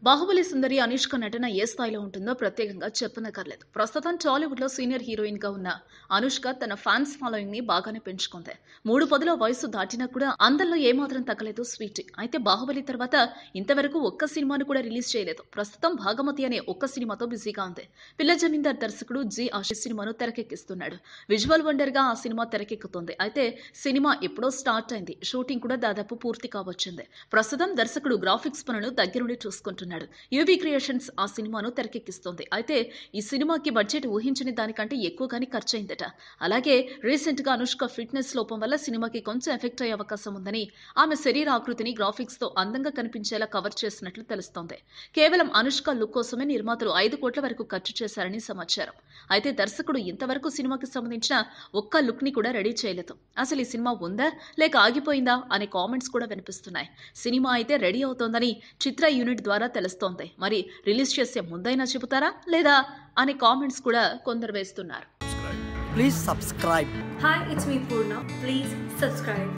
బాహుబలి సుందరి అనుష్క నటన ఏ స్థాయిలో ఉంటుందో ప్రత్యేకంగా చెప్పనక్కర్లేదు ప్రస్తుతం టాలీవుడ్ లో సీనియర్ హీరోయిన్ గా ఉన్న అనుష్క తన ఫ్యాన్స్ ఫాలోయింగ్ ని బాగానే పెంచుకుంది మూడు పదుల వయసు దాటినా కూడా అందరిలో ఏమాత్రం తగ్గలేదు స్వీట్ అయితే బాహుబలి తర్వాత ఇంతవరకు ఒక్క సినిమాను కూడా రిలీజ్ చేయలేదు ప్రస్తుతం భాగమతి అనే ఒక్క సినిమాతో బిజీగా ఉంది పిల్ల జమీందార్ దర్శకుడు జి ఆశిష్ సినిమాను తెరకెక్కిస్తున్నాడు విజువల్ వండర్ గా ఆ సినిమా తెరకెక్కుతుంది అయితే సినిమా ఎప్పుడో స్టార్ట్ అయింది షూటింగ్ కూడా దాదాపు పూర్తి కావచ్చింది ప్రస్తుతం దర్శకుడు గ్రాఫిక్స్ పనులు దగ్గరుండి చూసుకుంటున్నాడు యూవీ క్రియేషన్స్ ఆ సినిమాను తెరకెక్కిస్తోంది అయితే ఈ సినిమాకి బడ్జెట్ ఊహించని దానికంటే ఎక్కువగానే ఖర్చయిందట అలాగే రీసెంట్ గా అనుష్క ఫిట్నెస్ లోపం వల్ల సినిమాకి కొంచెం ఎఫెక్ట్ అయ్యే అవకాశం ఉందని ఆమె శరీర ఆకృతిని గ్రాఫిక్స్ తో అందంగా కనిపించేలా కవర్ చేసినట్లు తెలుస్తోంది కేవలం అనుష్క లుక్ కోసమే నిర్మాతలు ఐదు కోట్ల వరకు ఖర్చు చేశారని సమాచారం అయితే దర్శకుడు ఇంతవరకు సినిమాకి సంబంధించిన ఒక్క లుక్ ని కూడా రెడీ చేయలేదు అసలు ఈ సినిమా ఉందా లేక ఆగిపోయిందా అనే కామెంట్స్ కూడా వినిపిస్తున్నాయి సినిమా అయితే రెడీ అవుతోందని చిత్ర యూనిట్ ద్వారా తెలుస్తోంది మరి రిలీజ్ చేసే ముందైనా చెబుతారా లేదా అనే కామెంట్స్ కూడా కొందరు వేస్తున్నారు Please subscribe. Hi, it's me Purna. Please subscribe.